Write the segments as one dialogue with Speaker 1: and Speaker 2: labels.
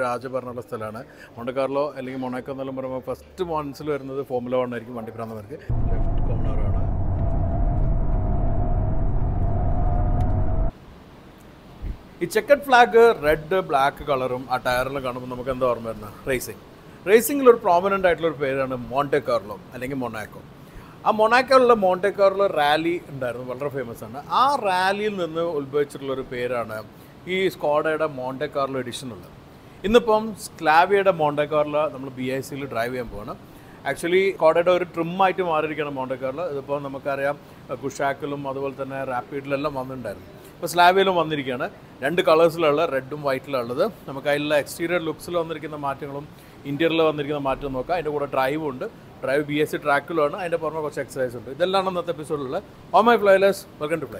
Speaker 1: രാജഭരണമുള്ള സ്ഥലമാണ് മൊണ്ടക്കാർലോ അല്ലെങ്കിൽ മൊണാക്കോ എന്നെല്ലാം പറയുമ്പോൾ ഫസ്റ്റ് മനസ്സിൽ വരുന്നത് ഫോമുല വൺ ആയിരിക്കും വണ്ടി പ്രാന്തവർക്ക് ലെഫ്റ്റ് കോർണറാണ് ഈ ചെക്കഡ് ഫ്ലാഗ് റെഡ് ബ്ലാക്ക് കളറും ആ ടയറിലും കാണുമ്പോൾ നമുക്ക് എന്താ ഓർമ്മ വരുന്നത് റേസിംഗ് റേസിംഗിൽ ഒരു പ്രോമിനൻ്റ് ആയിട്ടുള്ള ഒരു പേരാണ് മോണ്ടെ കാർലോ അല്ലെങ്കിൽ മൊണാക്കോ ആ മൊണാക്കോയിലുള്ള മോണ്ടെ കാർലോ റാലി ഉണ്ടായിരുന്നു വളരെ ഫേമസ് ആണ് ആ റാലിയിൽ നിന്ന് ഉത്ഭവിച്ചിട്ടുള്ള ഒരു പേരാണ് ഈ സ്കോഡയുടെ മോണ്ടെ കാർലോ എഡിഷൻ ഉള്ളത് ഇന്നിപ്പം സ്ക്ലാവിയുടെ മോണ്ടെ കാർലോ നമ്മൾ ബി ഐ സിയിൽ ഡ്രൈവ് ചെയ്യാൻ പോവാണ് ആക്ച്വലി കോടയുടെ ഒരു trim ആയിട്ട് മാറിയിരിക്കുകയാണ് മോണ്ടെ കാർലോ ഇതിപ്പോൾ നമുക്കറിയാം കുഷാക്കിലും അതുപോലെ തന്നെ റാപ്പിഡിലെല്ലാം വന്നിട്ടുണ്ടായിരുന്നു ഇപ്പോൾ സ്ലാബിലും വന്നിരിക്കുകയാണ് രണ്ട് കളേഴ്സിലുള്ള റെഡും വൈറ്റിലുള്ളത് നമുക്ക് അതിലുള്ള എക്സ്റ്റീരിയർ ലുക്സിൽ വന്നിരിക്കുന്ന മാറ്റങ്ങളും ഇൻറ്റീരിയറിൽ വന്നിരിക്കുന്ന മാറ്റം നോക്കാം അതിൻ്റെ കൂടെ ഡ്രൈവും ഉണ്ട് ഡ്രൈവ് ബി എസ് സി ട്രാക്കിലുമാണ് അതിൻ്റെ പുറമെ കുറച്ച് എക്സസൈസ് ഉണ്ട് ഇതെല്ലാം ഇന്നത്തെ എപ്പിസോഡിലുള്ള ഓ മൈ ഫ്ലൈലേഴ്സ് വെൽക്കം ടു ഫ്ലൈ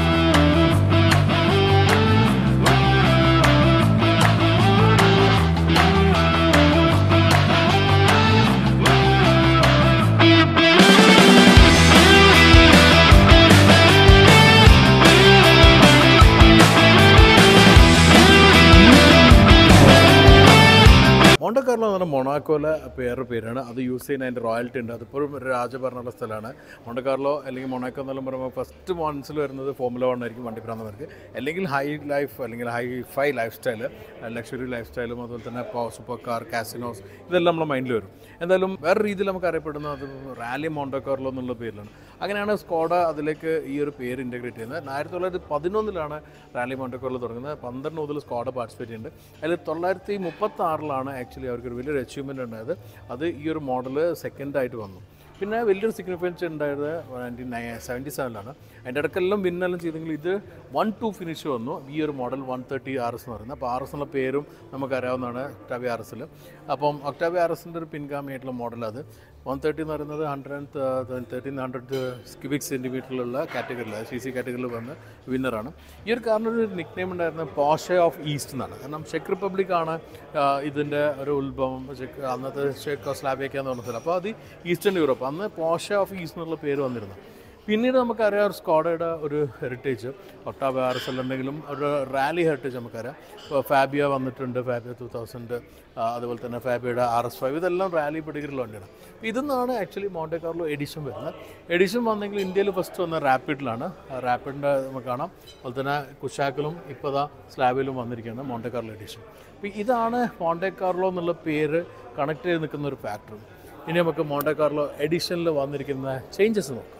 Speaker 1: മോണ്ടക്കാർലോ എന്ന് പറഞ്ഞാൽ മൊണാക്കോലെ പേരുടെ പേരാണ് അത് യൂസ് ചെയ്യുന്ന അതിൻ്റെ റോയൽറ്റി ഉണ്ട് അതിപ്പോഴും ഒരു രാജഭരണമുള്ള സ്ഥലമാണ് മോണ്ടക്കാർലോ അല്ലെങ്കിൽ മൊണാക്കോ എന്നെല്ലാം പറയുമ്പോൾ ഫസ്റ്റ് മനസ്സിൽ വരുന്നത് ഫോമുല വൺ ആയിരിക്കും വണ്ടി പ്രാന്തവർക്ക് അല്ലെങ്കിൽ ഹൈ ലൈഫ് അല്ലെങ്കിൽ hi fi lifestyle luxury life സ്റ്റൈലും അതുപോലെ തന്നെ സൂപ്പർ കാർ കാസിനോസ് ഇതെല്ലാം നമ്മുടെ മൈൻഡിൽ വരും എന്തായാലും വേറെ രീതിയിൽ നമുക്ക് അറിയപ്പെടുന്നത് അത് റാലി മോണ്ടക്കാർലോ എന്നുള്ള പേരിലാണ് അങ്ങനെയാണ് സ്കോഡ അതിലേക്ക് ഈ ഒരു പേര് ഇൻറ്റഗ്രേറ്റ് ചെയ്യുന്നത് ആയിരത്തി തൊള്ളായിരത്തി പതിനൊന്നിലാണ് റാലി മോണ്ടക്കാർലോ തുടങ്ങുന്നത് പന്ത്രണ്ട് മുതൽ സ്കോഡ പാർട്ടിസിപ്പേറ്റ് ചെയ്യുന്നുണ്ട് അതിൽ തൊള്ളായിരത്തി മുപ്പത്തി ആറിലാണ് ആക്ച്വലി അവർക്കൊരു വലിയൊരു അച്ചീവ്മെൻ്റ് ഉണ്ടായത് അത് ഈ ഒരു മോഡൽ സെക്കൻഡായിട്ട് വന്നു പിന്നെ വലിയൊരു സിഗ്നിഫിക്കൻസ് ഉണ്ടായത് നയൻറ്റീൻ സെവൻറ്റി സെവനിലാണ് അതിൻ്റെ ഇടയ്ക്കെല്ലാം വിന്നെല്ലാം ചെയ്തെങ്കിൽ ഇത് വൺ ടു ഫിനിഷ് വന്നു ഈ ഒരു model one thirty R S എന്ന് പറയുന്നത് അപ്പോൾ ആർ എസ് എന്നുള്ള പേരും നമുക്കറിയാവുന്നതാണ് ഒക്ടാവി ആർ എസിൽ അപ്പം ഒക്ടാവി ആർ എസിൻ്റെ ഒരു പിൻഗാമിയായിട്ടുള്ള മോഡൽ അത് വൺ തേർട്ടി എന്ന് പറയുന്നത് hundred and thirteen hundred cubic സെൻറ്റിമീറ്ററിലുള്ള കാറ്റഗറിയിൽ സി സി കാറ്റഗറിയിൽ വന്ന് വിന്നറാണ് ഈ ഒരു കാരണം ഒരു നിക് നെയിം ഉണ്ടായിരുന്ന പോഷ ഓഫ് ഈസ്റ്റ് എന്നാണ് കാരണം ചെക്ക് റിപ്പബ്ലിക് ആണ് ഇതിൻ്റെ ഒരു ഉത്ഭവം ചെക്ക് അന്നത്തെ ചെക്ക് സ്ലാബിയൊക്കെ എന്ന് പറഞ്ഞ സ്ഥലം അപ്പോൾ അത് ഈസ്റ്റേൺ യൂറോപ്പ് അന്ന് പോഷ ഓഫ് ഈസ്റ്റ് എന്നുള്ള പേര് വന്നിരുന്നു പിന്നീട് നമുക്കറിയാം ഒരു സ്കോഡയുടെ ഒരു heritage Octavia R S L എന്തെങ്കിലും ഒരു റാലി ഹെറിറ്റേജ് നമുക്കറിയാം ഇപ്പോൾ ഫാബിയ വന്നിട്ടുണ്ട് ഫാബിയ ടു തൗസൻഡ് അതുപോലെ തന്നെ ഫാബിയുടെ ആർ എസ് ഫൈവ് ഇതെല്ലാം റാലി പെടികറിലുള്ള വണ്ടിയാണ് അപ്പോൾ ഇതിന്നാണ് ആക്ച്വലി മോണ്ടെ കാർലോ എഡിഷൻ വരുന്നത് എഡിഷൻ വന്നെങ്കിൽ ഇന്ത്യയിൽ ഫസ്റ്റ് വന്ന റാപ്പിഡിലാണ് റാപ്പിഡിൻ്റെ നമുക്ക് കാണാം അതുപോലെ തന്നെ കുഷാക്കിലും ഇപ്പോൾ ദാ സ്ലാബിലും വന്നിരിക്കുകയാണ് മോണ്ടെ കാർലോ എഡിഷൻ അപ്പോൾ ഇതാണ് മോണ്ടെ കാർലോ എന്നുള്ള പേര് കണക്ട് ചെയ്ത് നിൽക്കുന്ന ഒരു ഫാക്ടർ ഇനി നമുക്ക് മോണ്ടെ കാർലോ എഡിഷനിൽ വന്നിരിക്കുന്ന ചേഞ്ചസ് നോക്കാം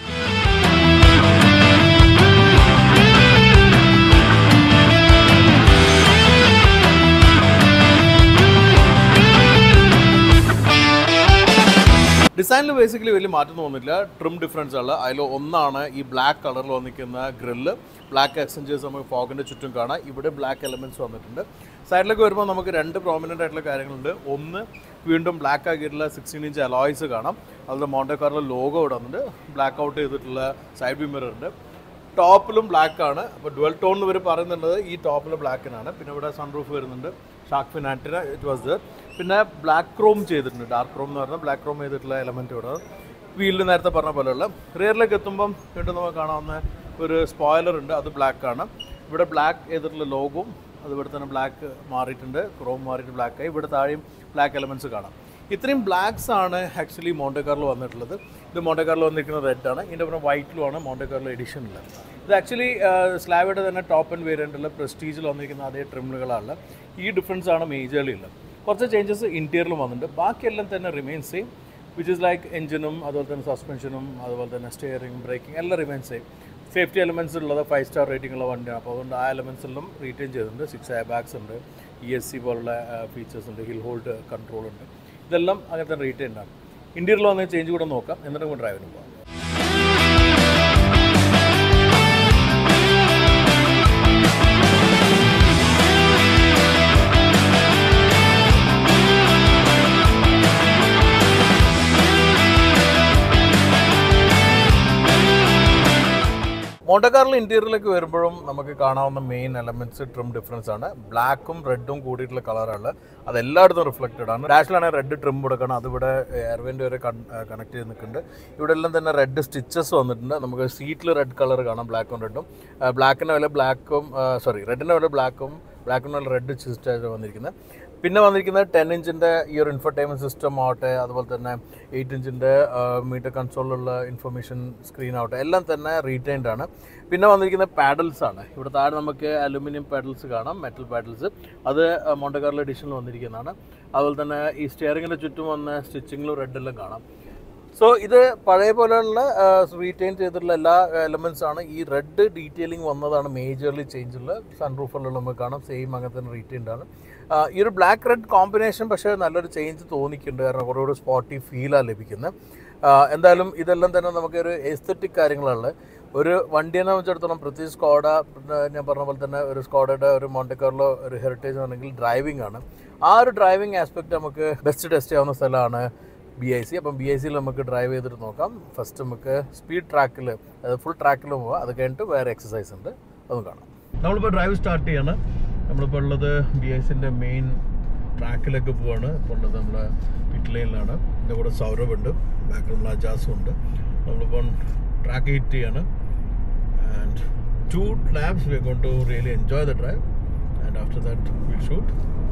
Speaker 1: ഡിസൈനിൽ ബേസിക്കലി വലിയ മാറ്റം തോന്നുന്നില്ല ട്രിം ഡിഫറൻസ് ഉള്ള അതിൽ ഒന്നാണ് ഈ ബ്ലാക്ക് കളറിൽ വന്നിരിക്കുന്ന ഗ്രില്ല് ബ്ലാക്ക് എക്സഞ്ചേഴ്സ് നമുക്ക് ഫോഗിൻ്റെ ചുറ്റും കാണാം ഇവിടെ ബ്ലാക്ക് എലമെൻറ്റ്സ് വന്നിട്ടുണ്ട് സൈഡിലേക്ക് വരുമ്പോൾ നമുക്ക് രണ്ട് പ്രോമിനൻ്റ് ആയിട്ടുള്ള കാര്യങ്ങളുണ്ട് ഒന്ന് വീണ്ടും ബ്ലാക്ക് ആക്കിയിട്ടുള്ള സിക്സ്റ്റീൻ ഇഞ്ച് അലോയ്സ് കാണാം അതുപോലെ മോണ്ടെ കാറിലെ ലോഗോ ഇവിടെ വന്നിട്ട് ബ്ലാക്ക് ഔട്ട് ചെയ്തിട്ടുള്ള സൈഡ് ബി മിറർ ഉണ്ട് ടോപ്പിലും ബ്ലാക്ക് ആണ് അപ്പോൾ ഡുവൽ ടോൺ എന്ന് ഇവർ പറയുന്നുണ്ട് ഈ ടോപ്പിൽ ബ്ലാക്കിനാണ് പിന്നെ ഇവിടെ സൺറൂഫ് വരുന്നുണ്ട് shark fin antenna it was there പിന്നെ ബ്ലാക്ക് ക്രോം ചെയ്തിട്ടുണ്ട് ഡാർക്ക് ക്രോം എന്ന് പറഞ്ഞാൽ ബ്ലാക്ക് ക്രോം ചെയ്തിട്ടുള്ള എലമെൻറ്റ് ഇവിടെ വീലിൽ നേരത്തെ പറഞ്ഞ പോലെയുള്ള റിയറിലേക്ക് എത്തുമ്പം വീണ്ടും നമുക്ക് കാണാവുന്ന ഒരു സ്പോയിലർ ഉണ്ട് അത് ബ്ലാക്ക് ആണ് ഇവിടെ ബ്ലാക്ക് ചെയ്തിട്ടുള്ള ലോഗും അതുപോലെ തന്നെ ബ്ലാക്ക് മാറിയിട്ടുണ്ട് ക്രോം മാറിയിട്ട് ബ്ലാക്ക് ആയി ഇവിടെ താഴെയും ബ്ലാക്ക് എലമെൻറ്റ്സ് കാണാം ഇത്രയും ബ്ലാക്സ് ആണ് ആക്ച്വലി മോണ്ടക്കാറിൽ വന്നിട്ടുള്ളത് ഇത് മോണ്ടക്കാറിൽ വന്നിരിക്കുന്ന റെഡ് ആണ് ഇതിൻ്റെ പുറം വൈറ്റിലുമാണ് മോണ്ടക്കാറിൽ എഡിഷൻ ഉള്ളത് ഇത് ആക്ച്വലി സ്ലാബയുടെ തന്നെ ടോപ്പ് ആൻഡ് വേരിയൻറ്റുള്ള പ്രസ്റ്റീജിൽ വന്നിരിക്കുന്ന അതേ ട്രിമുകളാണ് ഈ ഡിഫറൻസ് ആണ് മേജർലി ഉള്ളത് കുറച്ച് ചേഞ്ചസ് ഇൻറ്റീരിയറിലും വന്നിട്ടുണ്ട് ബാക്കിയെല്ലാം തന്നെ remain same which is like എഞ്ചിനും അതുപോലെ തന്നെ സസ്പെൻഷനും അതുപോലെ തന്നെ സ്റ്റിയറിംഗ് ബ്രേക്കിംഗ് എല്ലാം റിമെയിൻ സെയിം സേഫ്റ്റി എലമെൻറ്റ്സ് ഉള്ളത് ഫൈവ് സ്റ്റാർ റേറ്റിംഗ് ഉള്ള വണ്ടിയാണ് അപ്പോൾ അതുകൊണ്ട് ആ എലമെൻറ്റ്സ് എല്ലാം റീറ്റെയിൻ ചെയ്തിട്ടുണ്ട് സിക്സ് എയർ ബാഗ്സ് ഉണ്ട് ഇ എസ് സി പോലുള്ള ഫീച്ചേഴ്സ് ഉണ്ട് ഹിൽ ഹോൾഡ് കൺട്രോൾ ഉണ്ട് ഇതെല്ലാം അങ്ങനെ തന്നെ റീറ്റെയിൻ ആണ് ഇന്ത്യയിൽ വന്ന ചേഞ്ച് കൂടെ നോക്കാം എന്നിട്ട് നമുക്ക് ഡ്രൈവിന് പോകാം മോട്ടോക്കാറിൽ ഇന്റീരിയറിലേക്ക് വരുമ്പോഴും നമുക്ക് കാണാവുന്ന മെയിൻ എലമെന്റ്സ് ട്രിം ഡിഫറൻസ് ആണ് ബ്ലാക്കും റെഡും കൂടിയിട്ടുള്ള കളറാണ് അത് എല്ലായിടത്തും റിഫ്ലക്റ്റഡ് ആണ് ഡാഷിലാണെങ്കിൽ റെഡ് ട്രിം കൊടുക്കണം അതിവിടെ എയർവെന്റ് വരെ കണക്ട് ചെയ്ത് നിൽക്കുന്നുണ്ട് ഇവിടെ എല്ലാം തന്നെ റെഡ് സ്റ്റിച്ചസ് വന്നിട്ടുണ്ട് നമുക്ക് സീറ്റിൽ റെഡ് കളർ കാണാം ബ്ലാക്കും റെഡും ബ്ലാക്കിൻ്റെ വില ബ്ലാക്കും സോറി റെഡിൻ്റെ വില ബ്ലാക്കും ബ്ലാക്കിന് വില റെഡ് സ്റ്റിച്ചായിട്ട് വന്നിരിക്കുന്നത് പിന്നെ വന്നിരിക്കുന്നത് ടെൻ ഇഞ്ചിൻ്റെ ഈ ഒരു ഇൻഫർടൈൻമെൻറ്റ് സിസ്റ്റം ആവട്ടെ അതുപോലെ തന്നെ എയ്റ്റ് ഇഞ്ചിൻ്റെ മീറ്റർ കൺസോളിലുള്ള ഇൻഫർമേഷൻ സ്ക്രീൻ ആവട്ടെ എല്ലാം തന്നെ റീറ്റൈൻഡ് ആണ് പിന്നെ വന്നിരിക്കുന്നത് പാഡൽസ് ആണ് ഇവിടെ താഴെ നമുക്ക് അലുമിനിയം പാഡൽസ് കാണാം മെറ്റൽ പാഡൽസ് അത് മോണ്ടക്കാറിലെ എഡിഷനിൽ വന്നിരിക്കുന്നതാണ് അതുപോലെ തന്നെ ഈ സ്റ്റിയറിങ്ങിൻ്റെ ചുറ്റും വന്ന സ്റ്റിച്ചിങ്ങിലും റെഡെല്ലാം കാണാം സോ ഇത് പഴയ പോലെയുള്ള റീറ്റെയിൻ ചെയ്തിട്ടുള്ള എല്ലാ എലമെൻറ്റ്സ് ആണ് ഈ റെഡ് ഡീറ്റെയിലിംഗ് വന്നതാണ് മേജർലി ചേഞ്ചുള്ള സൺ റൂഫിലുള്ള നമുക്ക് കാണാം സെയിം അങ്ങനെ തന്നെ റീറ്റെയിൻഡ് ആണ് ആ, ഈ ഒരു ബ്ലാക്ക് റെഡ് കോമ്പിനേഷൻ പക്ഷേ നല്ലൊരു ചേഞ്ച് തോന്നിക്കുന്നുണ്ട് കാരണം കുറേ കൂടെ സ്പോട്ടി ഫീലാണ് ലഭിക്കുന്നത് ആ, എന്തായാലും ഇതെല്ലാം തന്നെ നമുക്കൊരു എസ്തറ്റിക് കാര്യങ്ങളുള്ള ഒരു വണ്ടിയെ സംബന്ധിച്ചിടത്തോളം പ്രത്യേകിച്ച് സ്കോഡ പിന്നെ ഞാൻ പറഞ്ഞ പോലെ തന്നെ ഒരു സ്കോഡയുടെ ഒരു മോണ്ടക്കാറിലോ ഒരു ഹെറിറ്റേജ് ആണെങ്കിൽ ഡ്രൈവിംഗ് ആണ് ആ ഒരു ഡ്രൈവിംഗ് ആസ്പെക്ട് നമുക്ക് ബെസ്റ്റ് ടെസ്റ്റ് ചെയ്യാവുന്ന സ്ഥലമാണ് ബി ഐ സി അപ്പം ബി ഐ സിയിൽ നമുക്ക് ഡ്രൈവ് ചെയ്തിട്ട് നോക്കാം ഫസ്റ്റ് നമുക്ക് സ്പീഡ് ട്രാക്കിൽ അതായത് ഫുൾ ട്രാക്കിൽ പോവാം അത് കഴിഞ്ഞിട്ട് വേറെ എക്സസൈസ് ഉണ്ട് അതും കാണാം നമ്മളിപ്പോൾ ഡ്രൈവ് സ്റ്റാർട്ട് ചെയ്യാണ് നമ്മളിപ്പോൾ ഉള്ളത് ബി ഐ സിൻ്റെ മെയിൻ ട്രാക്കിലൊക്കെ പോവാണ് ഇപ്പോൾ ഉള്ളത് നമ്മുടെ പിറ്റ് ലൈനിലാണ് എൻ്റെ കൂടെ സൗരഭ് ഉണ്ട് ബാക്കിൽ നമ്മൾ അജാസും ഉണ്ട് നമ്മളിപ്പോൾ ട്രാക്ക് ഹിറ്റ് ചെയ്യാണ് and two laps we gonna really enjoy the drive and after that will shoot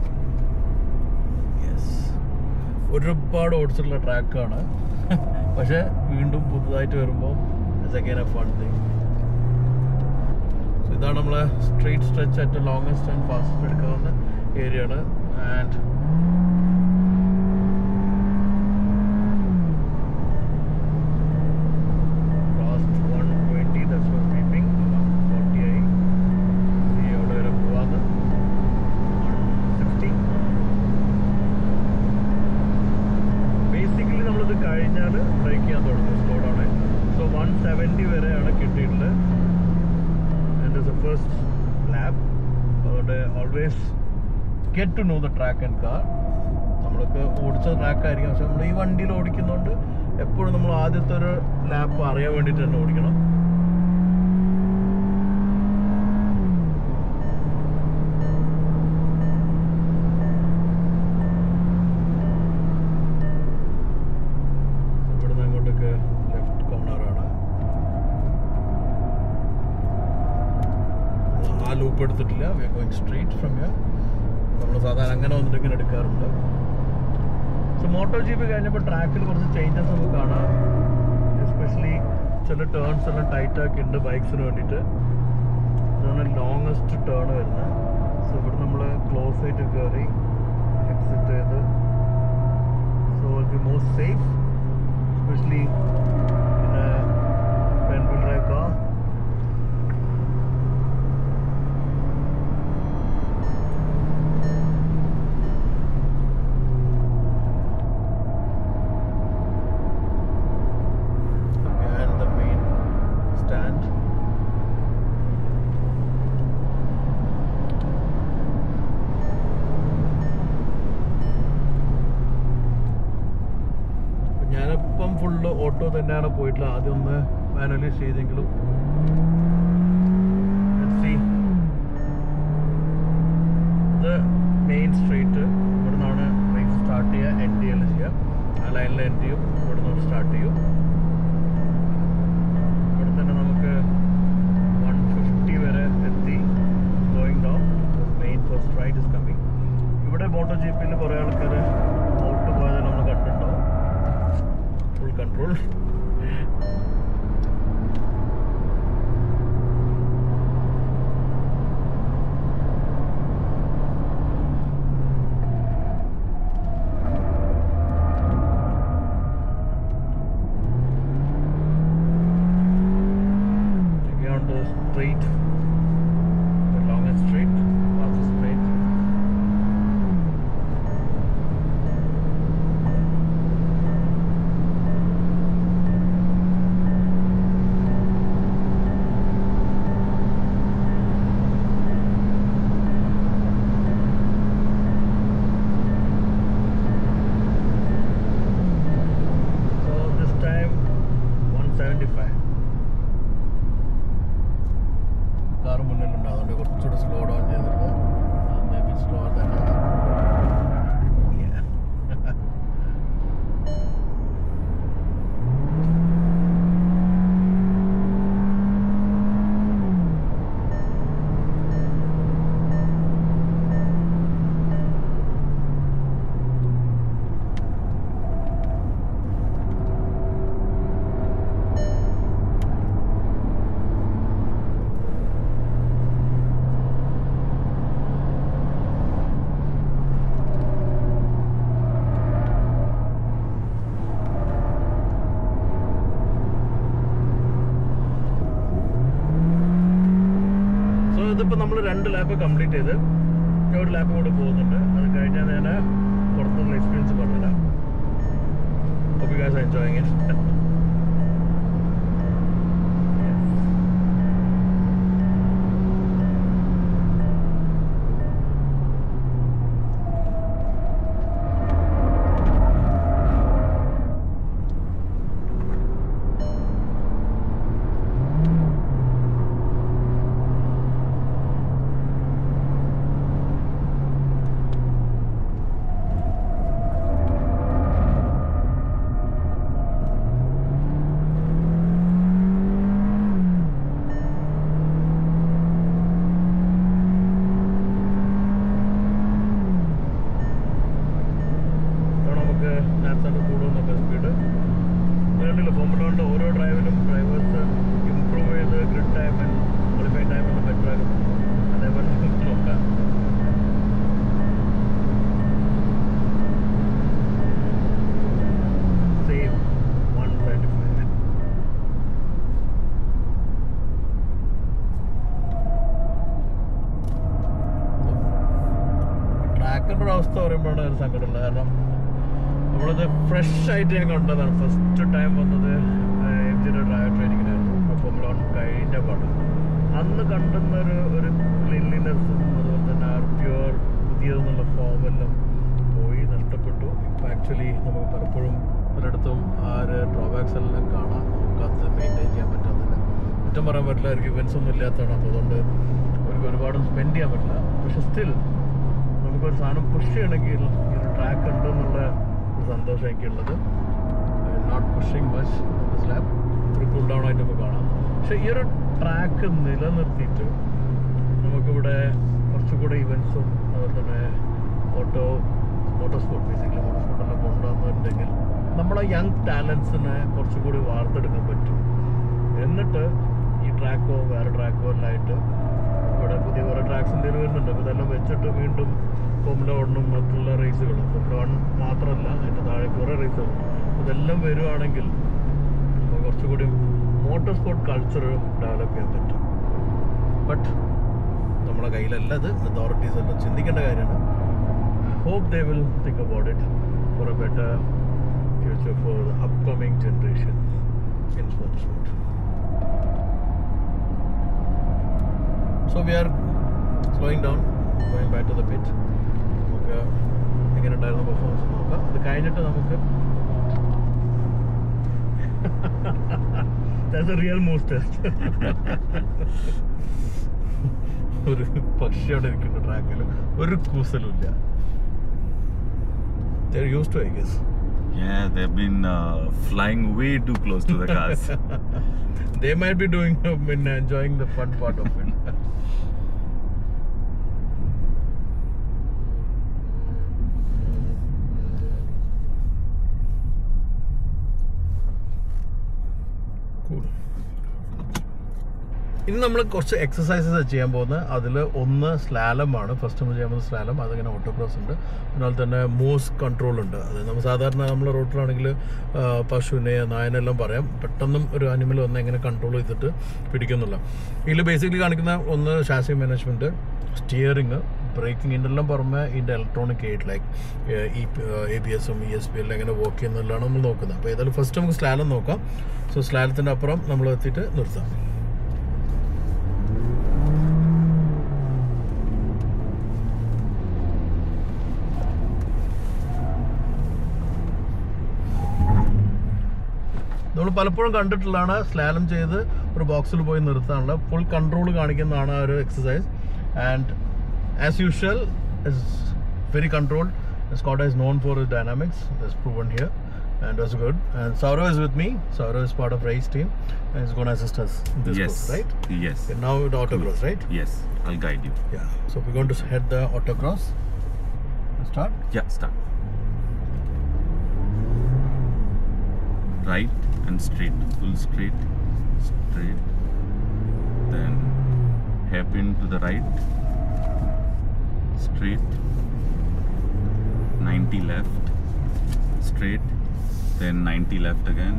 Speaker 1: yes ഒരുപാട് ഓടിച്ചിട്ടുള്ള ട്രാക്കാണ് പക്ഷേ വീണ്ടും പുതുതായിട്ട് വരുമ്പോൾ അഗൈൻ എ ഫൺ തിങ് ഇതാണ് നമ്മളെ സ്ട്രീറ്റ് സ്ട്രെച്ച് ഏറ്റവും ലോങ്സ്റ്റ് ആൻഡ് ഫാസ്റ്റസ്റ്റ് എടുക്കാവുന്ന ഏരിയ ആണ് and last one twenty this was sleeping forty ആയി See എവിടെ വരെ പോവാന്ന് സിക്സ്റ്റി ബേസിക്കലി നമ്മളിത് കഴിഞ്ഞാൽ ബ്രേക്ക് ചെയ്യാൻ തുടങ്ങും slow down so one seventy വരെയാണ് കിട്ടിയിട്ടുള്ളത് and is a first lap അതുകൊണ്ട് always get to know the track and car നമ്മളൊക്കെ ഓടിച്ച ട്രാക്ക് ആയിരിക്കും പക്ഷെ നമ്മൾ ഈ വണ്ടിയിൽ ഓടിക്കുന്നതുകൊണ്ട് എപ്പോഴും നമ്മൾ ആദ്യത്തെ ഒരു ലാപ്പ് അറിയാൻ വേണ്ടിയിട്ട് തന്നെ ഓടിക്കണം ഇവിടുന്ന് അങ്ങോട്ടൊക്കെ ലെഫ്റ്റ് കോർണറാണ് ആ ലൂപ്പ് എടുത്തിട്ടില്ല we are going street from here നമ്മൾ സാധാരണ അങ്ങനെ വന്നിട്ട് ഇങ്ങനെ എടുക്കാറുണ്ട് സോ മോട്ടോ ജി പി കഴിഞ്ഞപ്പോൾ ട്രാക്കിൽ കുറച്ച് ചേഞ്ചസ് നമുക്ക് കാണാം എസ്പെഷ്യലി ചില ടേൺസ് എല്ലാം ടൈറ്റ് ആക്കി ഉണ്ട് ബൈക്സിന് വേണ്ടിയിട്ട് ഇതാണ് ലോങ്ങസ്റ്റ് ടേൺ വരുന്നത് സോ ഇവിടെ നമ്മൾ ക്ലോസ് ആയിട്ട് കയറി എക്സിറ്റ് ചെയ്ത് so will be most safe especially പിന്നെ front wheel drive car behind the main stand. ഞാനിപ്പം ഫുള്ള് ഓട്ടോ തന്നെയാണ് പോയിട്ടുള്ളത് ആദ്യം ഒന്ന് മാനുവലി ചെയ്തെങ്കിലും Let's see. ഇത് മെയിൻ സ്ട്രീറ്റ് ഇവിടെ നിന്നാണ് റേസ് സ്റ്റാർട്ട് ചെയ്യുക എൻഡ് ചെയ്യുക ചെയ്യുക ആ ലൈനിൽ എൻഡ് ചെയ്യും ഇവിടെ നിന്ന് സ്റ്റാർട്ട് ചെയ്യും ഇവിടെ തന്നെ നമുക്ക് വൺ ഫിഫ്റ്റി വരെ എത്തി going down main first ride is coming ഇവിടെ മോട്ടോ ജി പിയിൽ കുറേ ആൾക്കാർ ഔട്ട് പോയത് നമ്മൾ കണ്ടിട്ടുണ്ടാവും full control on the straight, the longest straight, fastest straight. So this time 175. Car മുന്നിലുണ്ട് അതുകൊണ്ട് കുറച്ചുകൂടെ സ്ലോ ഡൗൺ ചെയ്തിട്ട് മേബി സ്ലോ തന്നെ Yeah. ഇതിപ്പോൾ നമ്മൾ രണ്ട് ലാപ്പ് കംപ്ലീറ്റ് ചെയ്ത് ഞാൻ ഒരു ലാപ്പ് കൂടെ പോകുന്നുണ്ട് അത് കഴിഞ്ഞാൽ ഞാൻ പുറത്തുള്ള എക്സ്പീരിയൻസ് പറഞ്ഞുതരാം Hope you guys are enjoying it. അപ്പോൾ നമുക്ക് നാപ്സാൻ്റെ കൂടുമെന്നൊക്കെ സ്പീഡ് വേണ്ടില്ല ഫോമുലോണ്ട് ഓരോ ഡ്രൈവിലും ഡ്രൈവേഴ്സ് ഇമ്പ്രൂവ് ചെയ്ത് ഗ്രിഡ് ടൈം ക്വാളിഫൈ ടൈം ഒന്ന് ബെറ്റർ ആകും അതേപോലെ നമുക്ക് നോക്കാം സെയിം വൺ തേർട്ടി ഫൈവ് ട്രാക്കിൻ്റെ ഒരു അവസ്ഥ പറയുമ്പോഴാണ് ഒരു സങ്കടമുള്ളത് കാരണം നമ്മളിത് ഫ്രഷ് ആയിട്ട് ഞാൻ കണ്ടതാണ് ഫസ്റ്റ് ടൈം വന്നത് എം ജിയുടെ ഡ്രൈവർ ട്രെയിനിങ്ങിനായിരുന്നു അപ്പോൾ ലോൺ കഴിഞ്ഞ പാട്ട് അന്ന് കണ്ടുന്ന ഒരു ഒരു ക്ലീൻലിനെസ്സും അതുപോലെ തന്നെ ആ പ്യുവർ പുതിയതെന്നുള്ള ഫോമെല്ലാം പോയി നഷ്ടപ്പെട്ടു ഇപ്പം ആക്ച്വലി നമുക്ക് പലപ്പോഴും പലയിടത്തും ആ ഒരു ഡ്രോബാക്സ് എല്ലാം കാണാം നമുക്കത് മെയിൻറ്റെയിൻ ചെയ്യാൻ പറ്റാത്തതില്ല കുറ്റം പറയാൻ പറ്റില്ല അവർക്ക് ഇവൻസ് ഒന്നും ഇല്ലാത്തതാണ് അപ്പോൾ അതുകൊണ്ട് അവർക്ക് ഒരുപാട് സ്പെൻഡ് ചെയ്യാൻ പറ്റില്ല പക്ഷെ സ്റ്റിൽ നമുക്കൊരു സാധനം പുഷ് ചെയ്യണമെങ്കിൽ ഈ ഒരു ട്രാക്ക് ഉണ്ട് എന്നുള്ള ഒരു സന്തോഷം എനിക്കുള്ളത് നോട്ട് പുഷിങ് മച്ച് സ്ലാബ് ഒരു കൂൾ ഡൗൺ ആയിട്ട് നമുക്ക് കാണാം പക്ഷെ ഈ ഒരു ട്രാക്ക് നിലനിർത്തിയിട്ട് നമുക്കിവിടെ കുറച്ചുകൂടെ ഇവൻസും അതുപോലെ തന്നെ auto motor sport basically motor സ്പോർട്ടെല്ലാം കൊണ്ടുവന്നിട്ടുണ്ടെങ്കിൽ നമ്മളെ യങ് ടാലൻസിനെ കുറച്ചുകൂടി വാർത്തെടുക്കാൻ പറ്റും എന്നിട്ട് ഈ ട്രാക്കോ വേറെ ട്രാക്കോ എല്ലാം ആയിട്ട് ഇവിടെ പുതിയ കുറേ ട്രാക്സ് എന്തെങ്കിലും വരുന്നുണ്ട് അപ്പോൾ ഇതെല്ലാം വെച്ചിട്ട് വീണ്ടും ഫോമുല വണ്ണും മറ്റുള്ള റേസുകളും ഫോമുല വൺ മാത്രമല്ല അതിൻ്റെ താഴെ കുറേ റേസുകൾ ഇതെല്ലാം വരുവാണെങ്കിൽ നമുക്ക് കുറച്ചുകൂടി മോട്ടോർ സ്പോർട്ട് കൾച്ചർ ഡെവലപ്പ് ചെയ്യാൻ പറ്റും ബട്ട് നമ്മളെ കയ്യിലല്ല അത് അതോറിറ്റീസ് എല്ലാം ചിന്തിക്കേണ്ട കാര്യമാണ് hope they will think about it for a better future for the upcoming generation in motor sport so we are slowing down going back to the pit നമുക്ക് എങ്ങനെ ഉണ്ടായിരുന്നു പെർഫോമൻസ് നോക്കാം അത് കഴിഞ്ഞിട്ട് നമുക്ക് That's a real moose test. ഒരു പക്ഷി അവിടെ ഇരിക്കുന്നു ട്രാക്കിൽ ഒരു കൂസലും ഇല്ല They're used to, I guess.
Speaker 2: Yeah, they've been uh, flying way too close to the cars.
Speaker 1: they might be doing, I mean, enjoying the fun part of it. Cool. ഇനി നമ്മൾ കുറച്ച് എക്സസൈസസ് ചെയ്യാൻ പോകുന്നത് അതിൽ ഒന്ന് സ്ലാലമാണ് ഫസ്റ്റ് നമ്മൾ ചെയ്യാൻ പോകുന്നത് സ്ലാലം അതിങ്ങനെ ഓട്ടോക്രോസ് ഉണ്ട് അതുപോലെ തന്നെ മൂസ് കൺട്രോൾ ഉണ്ട് അത് നമ്മൾ സാധാരണ നമ്മൾ റോട്ടിലാണെങ്കിൽ പശുവിനെ നായനെല്ലാം പറയാം പെട്ടെന്നും ഒരു അനിമൽ വന്ന് എങ്ങനെ കൺട്രോൾ ചെയ്തിട്ട് പിടിക്കുന്നില്ല ഇതിൽ ബേസിക്കലി കാണിക്കുന്ന ഒന്ന് ശാസ്ത്രീയ മാനേജ്മെൻറ്റ് സ്റ്റിയറിങ് ബ്രേക്കിംഗ് ഇതിനെല്ലാം പുറമെ ഇതിൻ്റെ electronic aid like E A B എസും ഇ എസ് പി എല്ലാം എങ്ങനെ വർക്ക് ചെയ്യുന്നതെല്ലാം നമ്മൾ നോക്കുന്നത് അപ്പോൾ ഏതായാലും ഫസ്റ്റ് നമുക്ക് സ്ലാലം നോക്കാം സോ സ്ലാലത്തിൻ്റെ അപ്പുറം നമ്മൾ എത്തിയിട്ട് നിർത്താം നമ്മൾ പലപ്പോഴും കണ്ടിട്ടുള്ളതാണ് സ്ലാലം ചെയ്ത് ഒരു ബോക്സിൽ പോയി നിർത്താനുള്ള ഫുൾ കൺട്രോൾ കാണിക്കുന്നതാണ് ആ ഒരു exercise and as usual is very controlled Skoda is known for its dynamics. That's proven here, and was good. And Saurav is with me. Saurav is part of race team, and is going to assist us in this
Speaker 2: yes.
Speaker 1: course, right?
Speaker 2: Yes.
Speaker 1: Okay, now the autocross, right?
Speaker 2: Yes. I'll guide you.
Speaker 1: Yeah. So we're going to head the autocross. Let's start.
Speaker 2: Yeah, start. Right and straight. Full straight. Straight. Then hairpin to the right. Straight. 90 left. Straight. Then 90 left again.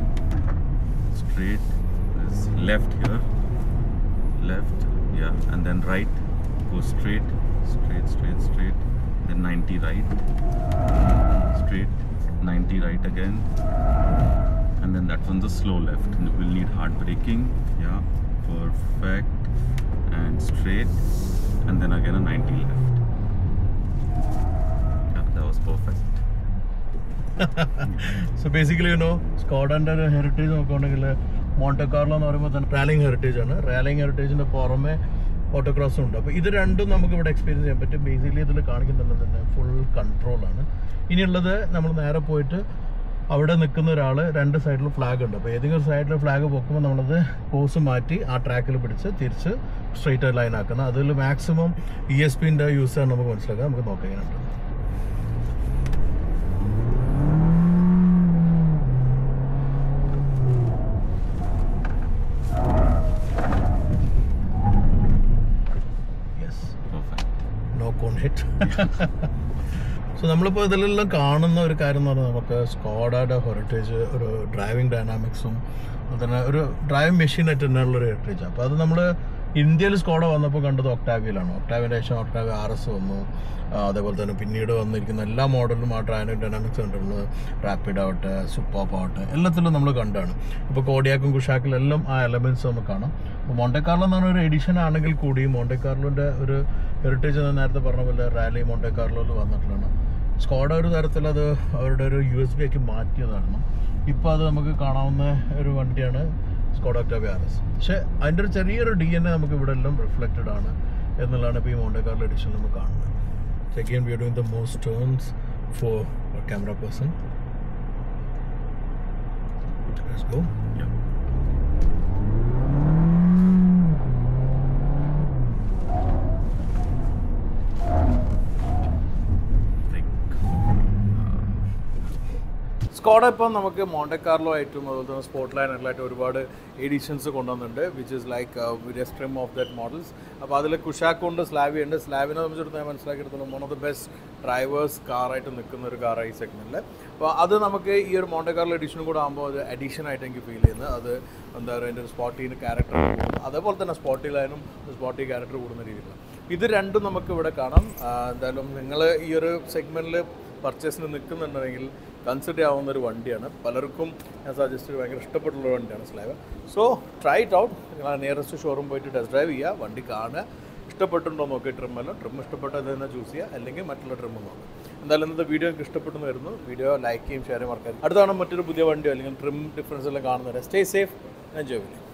Speaker 2: Straight. There's left here. Left. Yeah. And then right. go straight, straight, straight, straight, then 90 right, straight, 90 right again, and then that one's a slow left. And We'll need hard braking, yeah, perfect, and straight, and then again a 90 left. Yeah, that was perfect.
Speaker 3: So basically you know സ്കോഡൻ്റെ ഒരു heritage നോക്കുകയാണെങ്കിൽ മോണ്ടക്കാർലോ എന്ന് പറയുമ്പോൾ തന്നെ റാലിംഗ് heritage ആണ് റാലിംഗ് ഹെറിറ്റേജിൻ്റെ പുറമെ ഓട്ടോക്രോസും ഉണ്ട് അപ്പോൾ ഇത് രണ്ടും നമുക്ക് ഇവിടെ എക്സ്പീരിയൻസ് ചെയ്യാൻ പറ്റും ബേസിക്കലി ഇതിൽ കാണിക്കുന്നുള്ളത് തന്നെ ഫുൾ കൺട്രോളാണ് ഇനിയുള്ളത് നമ്മൾ നേരെ പോയിട്ട് അവിടെ നിൽക്കുന്ന ഒരാൾ രണ്ട് സൈഡിലും ഫ്ലാഗ് ഉണ്ട് അപ്പോൾ ഏതെങ്കിലും സൈഡിൽ ഫ്ലാഗ് പൊക്കുമ്പോൾ നമ്മളത് കോഴ്സ് മാറ്റി ആ ട്രാക്കിൽ പിടിച്ച് തിരിച്ച് സ്ട്രെയിറ്റ് ലൈൻ ആക്കുന്നത് അതിൽ മാക്സിമം ഇ എസ് പിൻ്റെ യൂസ് ആണ് നമുക്ക് മനസ്സിലാക്കാം നമുക്ക് നോക്കാം എങ്ങനെയുണ്ട് yes
Speaker 2: Perfect.
Speaker 3: No cone hit so നമ്മളിപ്പോൾ ഇതിലെല്ലാം കാണുന്ന ഒരു കാര്യം എന്ന് പറഞ്ഞാൽ നമുക്ക് സ്കോഡയുടെ ഹെറിറ്റേജ് ഒരു ഡ്രൈവിംഗ് ഡൈനാമിക്സും അതുതന്നെ ഒരു ഡ്രൈവിംഗ് മെഷീനായിട്ട് തന്നെയുള്ള ഒരു ഹെറിറ്റേജ് അപ്പോൾ അത് നമ്മൾ ഇന്ത്യയിൽ സ്കോഡ വന്നപ്പോൾ കണ്ടത് ഒക്ടാവിയിലാണ് ഒക്ടാവിൻ്റെ ശേഷം ഒക്ടാവി ആർ എസ് വന്നു ആ, അതേപോലെ തന്നെ പിന്നീട് വന്നിരിക്കുന്ന എല്ലാ മോഡലിലും ആ ഡ്രൈവിംഗ് ഡൈനാമിക്സ് കണ്ടിട്ടുള്ളത് റാപ്പിഡ് ആവട്ടെ സൂപ്പർപ്പ് ആവട്ടെ എല്ലാത്തിലും നമ്മൾ കണ്ടാണ് ഇപ്പോൾ കോഡിയാക്കും കുഷാക്കിലും എല്ലാം ആ എലമെൻറ്റ്സ് നമുക്ക് കാണാം അപ്പോൾ മോണ്ടക്കാർലോ എന്ന് പറഞ്ഞ ഒരു എഡിഷൻ ആണെങ്കിൽ കൂടി മോണ്ടക്കാർലോൻ്റെ ഒരു ഹെറിറ്റേജ് ഞാൻ നേരത്തെ പറഞ്ഞ പോലെ റാലി മോണ്ടക്കാർലോയിൽ വന്നിട്ടുള്ളതാണ് സ്കോഡ ഒരു തരത്തിൽ അത് അവരുടെ ഒരു യു എസ് ബി ആക്കി മാറ്റിയതാണ് ഇപ്പോൾ അത് നമുക്ക് കാണാവുന്ന ഒരു വണ്ടിയാണ് സ്കോഡ ഒക്ടാവി ആർ എസ് പക്ഷേ അതിൻ്റെ ഒരു ചെറിയൊരു ഡി എൻ എ നമുക്ക് ഇവിടെ എല്ലാം റിഫ്ലക്റ്റഡ് ആണ് എന്നുള്ളതാണ് ഇപ്പോൾ ഈ മോണ്ടക്കാർലോ എഡിഷൻ നമ്മൾ കാണുന്നത് Again, we are doing the most turns for a camera person. Let's go.
Speaker 2: Yeah. Brake.
Speaker 1: Skoda ഇപ്പം നമുക്ക് മോണ്ടക്കാർലോ ആയിട്ടും അതുപോലെ തന്നെ സ്പോർട്ട് ലൈനറിലായിട്ട് ഒരുപാട് എഡിഷൻസ് കൊണ്ടുവന്നിട്ടുണ്ട് which is like various trim of that models അപ്പോൾ അതിൽ കുഷാക്ക് ഉണ്ട് സ്ലാവി ഉണ്ട് സ്ലാവിനെ സംബന്ധിച്ചിടത്തോളം ഞാൻ മനസ്സിലാക്കിയെടുത്തോളം one of the best drivers കാറായിട്ട് നിൽക്കുന്ന ഒരു കാറായി സെഗ്മെൻറ്റിൽ അപ്പോൾ അത് നമുക്ക് ഈ ഒരു മോണ്ടക്കാർലോ എഡിഷനും കൂടെ ആകുമ്പോൾ അത് അഡീഷൻ ആയിട്ട് എനിക്ക് ഫീൽ ചെയ്യുന്നത് അത് എന്താ പറയുക എൻ്റെ ഒരു സ്പോട്ടീന് ക്യാരക്ടർ കൂടുന്നു അതേപോലെ തന്നെ സ്പോട്ടി ലൈനും സ്പോട്ടി ക്യാരക്ടർ കൂടുന്ന രീതിയിലാണ് ഇത് രണ്ടും നമുക്ക് ഇവിടെ കാണാം ആ, എന്തായാലും നിങ്ങൾ ഈ ഒരു സെഗ്മെൻറ്റിൽ പർച്ചേസിന് നിൽക്കുന്നുണ്ടെങ്കിൽ കൺസിഡർ ചെയ്യാവുന്ന ഒരു വണ്ടിയാണ് പലർക്കും ഞാൻ സജസ്റ്റ് ചെയ്ത് ഭയങ്കര ഇഷ്ടപ്പെട്ടുള്ള ഒരു വണ്ടിയാണ് Slavia so try it out നിങ്ങൾ നിയറസ്റ്റ് ഷോറൂം പോയിട്ട് ടെസ്റ്റ് ഡ്രൈവ് ചെയ്യുക വണ്ടി കാണുക ഇഷ്ടപ്പെട്ടുണ്ടോ നോക്കി ട്രിമ്മെല്ലാം ട്രിം ഇഷ്ടപ്പെട്ടത് തന്നെ ചൂസ് ചെയ്യുക അല്ലെങ്കിൽ മറ്റുള്ള ട്രിം നോക്കുക എന്തായാലും ഇന്നത്തെ വീഡിയോ നിങ്ങൾക്ക് ഇഷ്ടപ്പെട്ടു വരുന്നു വീഡിയോ ലൈക്ക് ചെയ്യും ഷെയർ ചെയ്യും മറക്കാതെ അടുത്താണ് മറ്റൊരു പുതിയ വണ്ടിയോ അല്ലെങ്കിൽ ട്രിം ഡിഫറൻസ് എല്ലാം കാണുന്നത് സ്റ്റേ സേഫ് എൻജോയ് ചെയ്യും